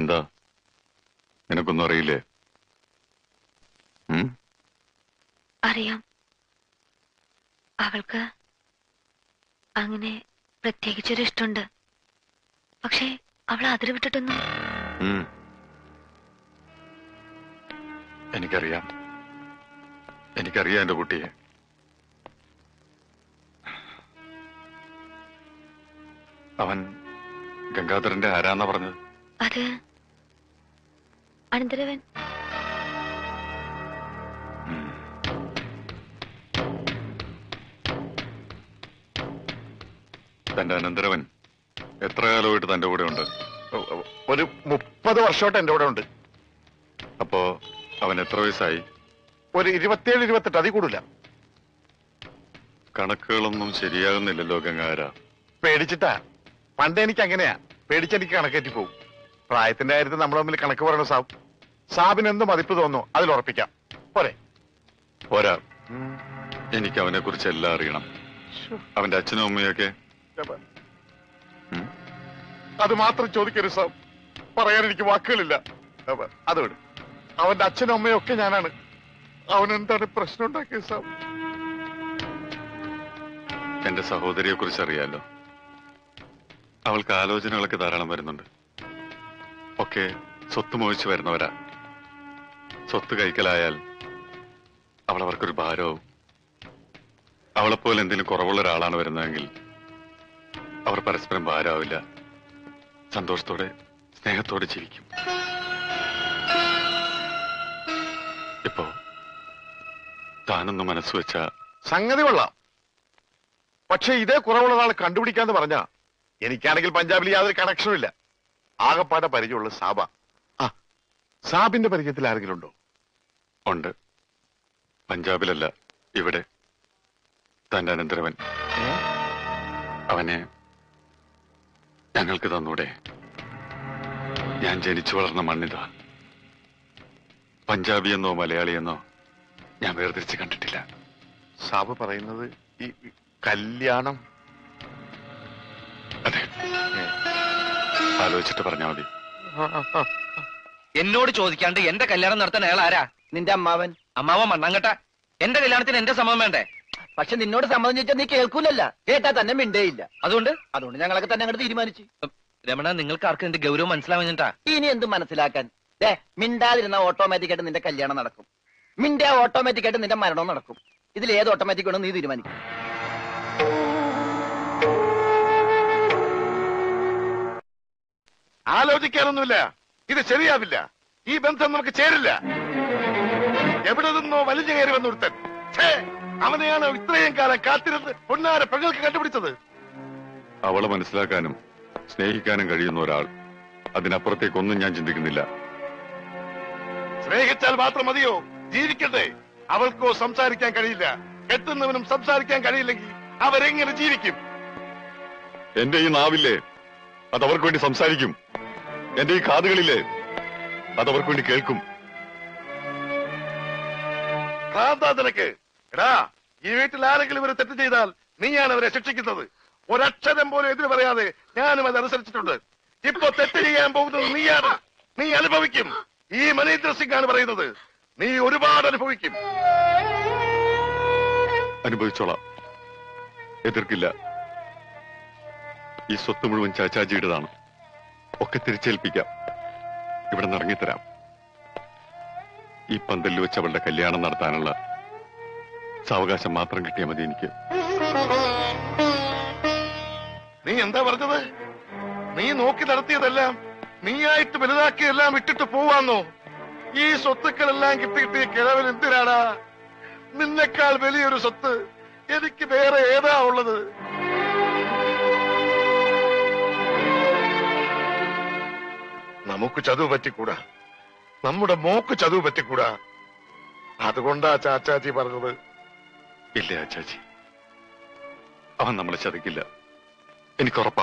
എന്താ നിനക്കൊന്നും അറിയില്ലേ ഉം? അറിയാം അവൾക്ക് അങ്ങനെ പ്രത്യേകിച്ചൊരു ഇഷ്ടമുണ്ട് പക്ഷേ അവൾ അതിര് വിട്ടിട്ടൊന്നും ഉം. എനിക്കറിയാം എനിക്കറിയാം എന്റെ കുട്ടിയെ അവൻ ഗംഗാധരന്റെ ആരാന്നാ പറഞ്ഞത് അത് അനന്തരവൻ ഉം. തന്റെ അനന്തരവൻ എത്ര കാലമായിട്ട് തന്റെ കൂടെ ഉണ്ട് ഒരു മുപ്പത് വർഷമായിട്ട് എന്റെ കൂടെ ഉണ്ട് അപ്പോ അവൻ എത്ര വയസ്സായി ഒരു ഇരുപത്തിയേഴ് ഇരുപത്തെട്ട് അതി കൂടില്ല കണക്കുകളൊന്നും ശരിയാകുന്നില്ലല്ലോ ഗംഗാര പേടിച്ചിട്ടാ പണ്ട് എനിക്ക് അങ്ങനെയാ പേടിച്ചെനിക്ക് കണക്കേറ്റി പോകും പ്രായത്തിന്റെ കാര്യത്തിൽ നമ്മൾ തമ്മിൽ കണക്ക് പറയണ സാബ് സാബിന് എന്ത് മതിപ്പ് തോന്നുന്നു അതിൽ ഉറപ്പിക്കാം പോരെ പോരാ എനിക്ക് അവനെ കുറിച്ച് എല്ലാം അറിയണം അവന്റെ അച്ഛനും അമ്മയൊക്കെ ഉം? അത് മാത്രം ചോദിക്കരുത് സാബ് പറയാൻ എനിക്ക് വാക്കുകളില്ല അപ്പൊ അത് വിട് അവന്റെ അച്ഛനും അമ്മയും ഒക്കെ ഞാനാണ് അവൻ എന്താണ് പ്രശ്നം ഉണ്ടാക്കിയത് സാബ് എന്റെ സഹോദരിയെ കുറിച്ച് അറിയാലോ അവൾക്ക് ആലോചനകളൊക്കെ ധാരാളം വരുന്നുണ്ട് ഒക്കെ സ്വത്ത് മോഹിച്ചു വരുന്നവരാ സ്വത്ത് കൈക്കലായാൽ അവൾ അവർക്കൊരു ഭാരവും അവളെപ്പോലെ എന്തെങ്കിലും കുറവുള്ള ഒരാളാണ് വരുന്നതെങ്കിൽ അവർ പരസ്പരം ഭാരമാവില്ല സന്തോഷത്തോടെ സ്നേഹത്തോടെ ജീവിക്കും ഇപ്പോ താനൊന്ന് മനസ്സ് വെച്ച സംഗതി കൊള്ളാം പക്ഷെ ഇതേ കുറവുള്ള ഒരാളെ കണ്ടുപിടിക്കാന്ന് പറഞ്ഞ എനിക്കാണെങ്കിൽ പഞ്ചാബിൽ യാതൊരു കണക്ഷനും ഇല്ല ആകപ്പാടെ പരിചയമുള്ള സാബ ആ സാബിന്റെ പരിചയത്തിൽ ആരെങ്കിലും ഉണ്ടോ ഉണ്ട് പഞ്ചാബിലല്ല ഇവിടെ തന്റെ അനന്തരവൻ അവനെ ഞങ്ങൾക്ക് തന്നൂടെ ഞാൻ ജനിച്ചു വളർന്ന മണ്ണിതാ പഞ്ചാബി എന്നോ മലയാളി എന്നോ ഞാൻ വേർതിരിച്ച് കണ്ടിട്ടില്ല സാബ് പറയുന്നത് ഈ ഈ കല്യാണം അതെ ആലോചിച്ചിട്ട് പറഞ്ഞാൽ മതി എന്നോട് ചോദിക്കാണ്ട് എന്റെ കല്യാണം നടത്താൻ അയാൾ ആരാ നിന്റെ അമ്മാവൻ അമ്മാവൻ മണ്ണാങ്കട്ട എന്റെ കല്യാണത്തിന് എന്റെ സമ്മതം വേണ്ടേ പക്ഷെ നിന്നോട് സമ്മതം ചോദിച്ചാൽ നീ കേൾക്കൂലല്ല കേട്ടാ തന്നെ മിണ്ടേയില്ല അതുകൊണ്ട് അതുകൊണ്ട് ഞങ്ങളൊക്കെ തന്നെ അങ്ങോട്ട് തീരുമാനിച്ചു രമണ നിങ്ങൾക്ക് ആർക്കും എന്റെ ഗൗരവം മനസ്സിലാവുന്നിട്ടാ ഇനി എന്ത് മനസ്സിലാക്കാൻ ദേ മിണ്ടാതിരുന്ന ഓട്ടോമാറ്റിക് ആയിട്ട് നിന്റെ കല്യാണം നടക്കും മിണ്ടാ ഓട്ടോമാറ്റിക് ആയിട്ട് നിന്റെ മരണവും നടക്കും ഇതിൽ ഏത് ഓട്ടോമാറ്റിക് വേണം നീ തീരുമാനിക്കും ആലോചിക്കാനൊന്നുമില്ല ഇത് ശരിയാവില്ല ഈ ബന്ധം നമുക്ക് ചേരില്ല എവിടെ നിന്നോ വലിഞ്ഞു കയറി വന്ന ഒരുത്തൻ ഛേ, അവനെയാണ് ഇത്രയും കാലം കാത്തിരുന്ന് പൊന്നാര പെങ്ങൾക്ക് കണ്ടുപിടിച്ചത് അവളെ മനസ്സിലാക്കാനും സ്നേഹിക്കാനും കഴിയുന്ന ഒരാൾ അതിനപ്പുറത്തേക്കൊന്നും ഞാൻ ചിന്തിക്കുന്നില്ല സ്നേഹിച്ചാൽ മാത്രം മതിയോ ജീവിക്കട്ടെ അവൾക്കോ സംസാരിക്കാൻ കഴിയില്ല കെട്ടുന്നവനും സംസാരിക്കാൻ കഴിയില്ലെങ്കിൽ അവരെങ്ങനെ ജീവിക്കും എന്റെ ഈ നാവില്ലേ അത് അവർക്ക് വേണ്ടി സംസാരിക്കും എന്റെ ഈ കാതുകളില്ലേ അത് അവർക്ക് വേണ്ടി കേൾക്കും ഭ്രാന്താ നിനക്ക് എടാ ഈ വീട്ടിൽ ആരെങ്കിലും ഇവരെ തെറ്റ് ചെയ്താൽ നീയാണ് അവരെ ശിക്ഷിക്കുന്നത് ഒരക്ഷരം പോലും എതിര് പറയാതെ ഞാനും അത് അനുസരിച്ചിട്ടുണ്ട് ഇപ്പൊ തെറ്റ് ചെയ്യാൻ പോകുന്നത് നീയാണ് നീ അനുഭവിക്കും ഈ മനീന്ദ്ര സിംഗ് ആണ് പറയുന്നത് നീ ഒരുപാട് അനുഭവിക്കും അനുഭവിച്ചോളാം എതിർക്കില്ല ഈ സ്വത്ത് മുഴുവൻ ചാച്ചാജിയുടേതാണ് ഒക്കെ തിരിച്ചേൽപ്പിക്കാം ഇവിടെ നിന്ന് ഇറങ്ങിത്തരാം ഈ പന്തലിൽ വെച്ച് അവളുടെ കല്യാണം നടത്താനുള്ള സാവകാശം മാത്രം കിട്ടിയാൽ മതി എനിക്ക് നീ എന്താ പറഞ്ഞത് നീ നോക്കി നടത്തിയതെല്ലാം നീയായിട്ട് വലുതാക്കിയെല്ലാം ഇട്ടിട്ട് പോവാന്നോ ഈ സ്വത്തുക്കളെല്ലാം കിട്ടിയിട്ട് കിഴവൻ എന്തിനാടാ നിന്നെക്കാൾ വലിയൊരു സ്വത്ത് എനിക്ക് വേറെ ഏതാ ഉള്ളത് നമുക്ക് ചതുവ് പറ്റിക്കൂടാ നമ്മുടെ മോക്ക് ചതുവ് പറ്റിക്കൂടാ അതുകൊണ്ടാ ചാച്ചാജി പറഞ്ഞത് ഇല്ല ചാച്ചി അവൻ നമ്മളെ ചതിക്കില്ല എനിക്കുറപ്പാ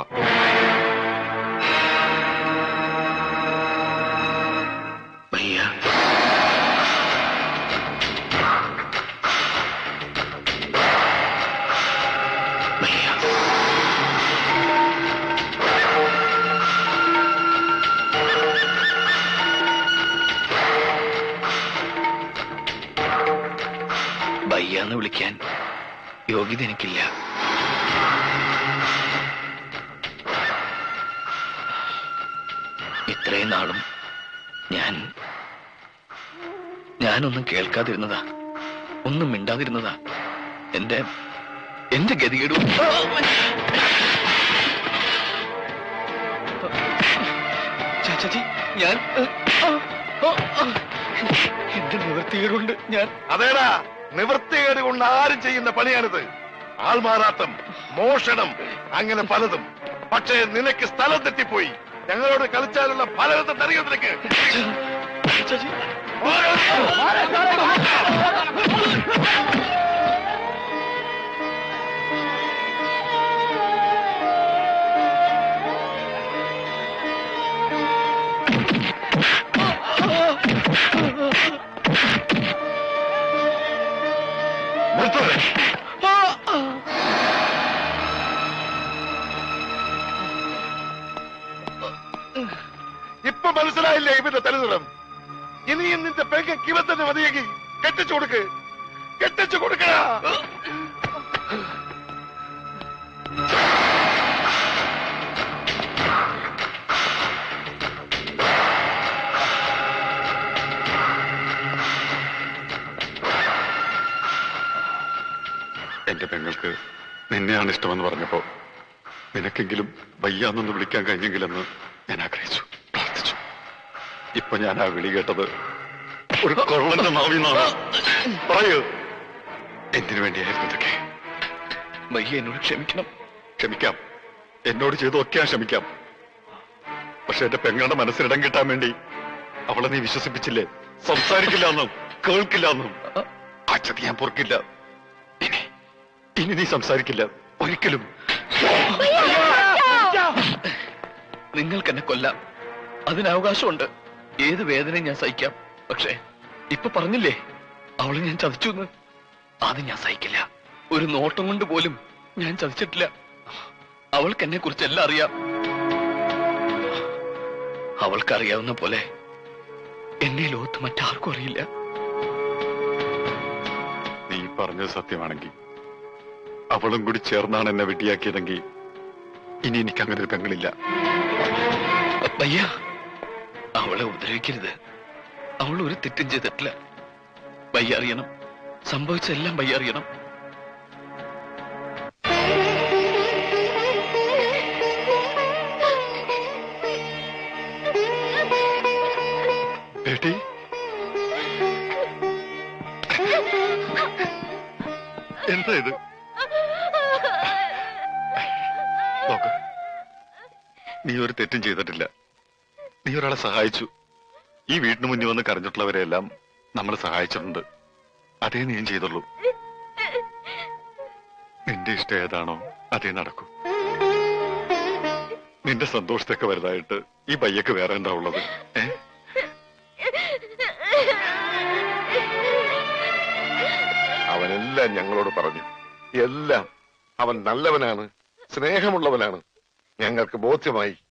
വിളിക്കാൻ യോഗ്യത എനിക്കില്ല ഇത്രയും നാളും ഞാൻ ഞാനൊന്നും കേൾക്കാതിരുന്നതാ ഒന്നും മിണ്ടാതിരുന്നതാ എന്റെ എന്റെ ഗതികേടും ചാച്ചാജി ഞാൻ എന്റെ നിവൃത്തികേടുകൊണ്ട് ഞാൻ അതേടാ നിവൃത്തികേട് കൊണ്ട് ആരും ചെയ്യുന്ന പണിയാണിത് ആൾമാറാട്ടം മോഷണം അങ്ങനെ പലതും പക്ഷേ നിനക്ക് സ്ഥലം തെറ്റിപ്പോയി ഞങ്ങളോട് കളിച്ചാലുള്ള ഫലം അറിയോ നിനക്ക് ചാച്ചാജി നിർത്തണേ ഇപ്പൊ മനസ്സിലായില്ലേ ഇവന്റെ തലനിറം ഇനിയും നിന്റെ പെങ്ങൾക്ക് ഇവ തന്നെ മതിയെങ്കിൽ കെട്ടിച്ചു കൊടുക്ക് കെട്ടിച്ചു കൊടുക്കടാ എന്റെ പെങ്ങൾക്ക് നിന്നെയാണ് ഇഷ്ടമെന്ന് പറഞ്ഞപ്പോ നിനക്കെങ്കിലും വയ്യാന്നൊന്ന് വിളിക്കാൻ കഴിഞ്ഞെങ്കിലെന്ന് ഞാൻ ആഗ്രഹിച്ചു പ്രാർത്ഥിച്ചു ഇപ്പൊ ഞാൻ ആ വിളി കേട്ടത് ഒരു കൊള്ളന്റെ നാവിന്നാണ് പറയൂ എന്തിനു വേണ്ടിയായിരുന്നു ഇതൊക്കെ വയ്യ എന്നോട് ക്ഷമിക്കണം ക്ഷമിക്കാം എന്നോട് ചെയ്തൊക്കെ ക്ഷമിക്കാം പക്ഷെ എന്റെ പെങ്ങളുടെ മനസ്സിനിടം കിട്ടാൻ വേണ്ടി അവളെ നീ വിശ്വസിപ്പിച്ചില്ലേ സംസാരിക്കില്ല എന്നും കേൾക്കില്ല എന്നും ആ ചതി ഞാൻ പൊറുക്കില്ല ഇനി ഇനി നീ സംസാരിക്കില്ല ഒരിക്കലും നിങ്ങൾക്ക് എന്നെ കൊല്ലാം അതിന് അവകാശമുണ്ട് ഏത് വേദനയും ഞാൻ സഹിക്കാം പക്ഷേ ഇപ്പൊ പറഞ്ഞില്ലേ അവളെ ഞാൻ ചതിച്ചു എന്ന് അത് ഞാൻ സഹിക്കില്ല ഒരു നോട്ടം കൊണ്ട് പോലും ഞാൻ ചതിച്ചിട്ടില്ല അവൾക്ക് എന്നെ കുറിച്ച് എല്ലാം അറിയാം അവൾക്കറിയാവുന്ന പോലെ എന്നെ ലോകത്ത് മറ്റാർക്കും അറിയില്ല നീ പറഞ്ഞത് സത്യമാണെങ്കിൽ അവളും കൂടി ചേർന്നാണ് എന്നെ വെട്ടിയാക്കിയതെങ്കിൽ ഇനി എനിക്ക് അങ്ങനെ ഒരു പെങ്ങളില്ല വയ്യ അവളെ ഉപദ്രവിക്കരുത് അവൾ ഒരു തെറ്റും ചെയ്തിട്ടില്ല വയ്യ അറിയണം സംഭവിച്ചെല്ലാം വയ്യ അറിയണം ഏട്ടി എന്താ ഇത് നോക്ക് നീ ഒരു തെറ്റും ചെയ്തിട്ടില്ല നീ ഒരാളെ സഹായിച്ചു ഈ വീടിന് മുന്നിൽ വന്ന് കരഞ്ഞിട്ടുള്ളവരെയെല്ലാം നമ്മൾ സഹായിച്ചിട്ടുണ്ട് അതേ നീയും ചെയ്തുള്ളൂ നിന്റെ ഇഷ്ടം ഏതാണോ അതേ നടക്കൂ നിന്റെ സന്തോഷത്തൊക്കെ വലുതായിട്ട് ഈ പയ്യക്ക് വേറെ എന്താ ഉള്ളത് ഏ അവനെല്ലാം ഞങ്ങളോട് പറഞ്ഞു എല്ലാം അവൻ നല്ലവനാണ് സ്നേഹമുള്ളവനാണ് ഞങ്ങൾക്ക് ബോധ്യമായി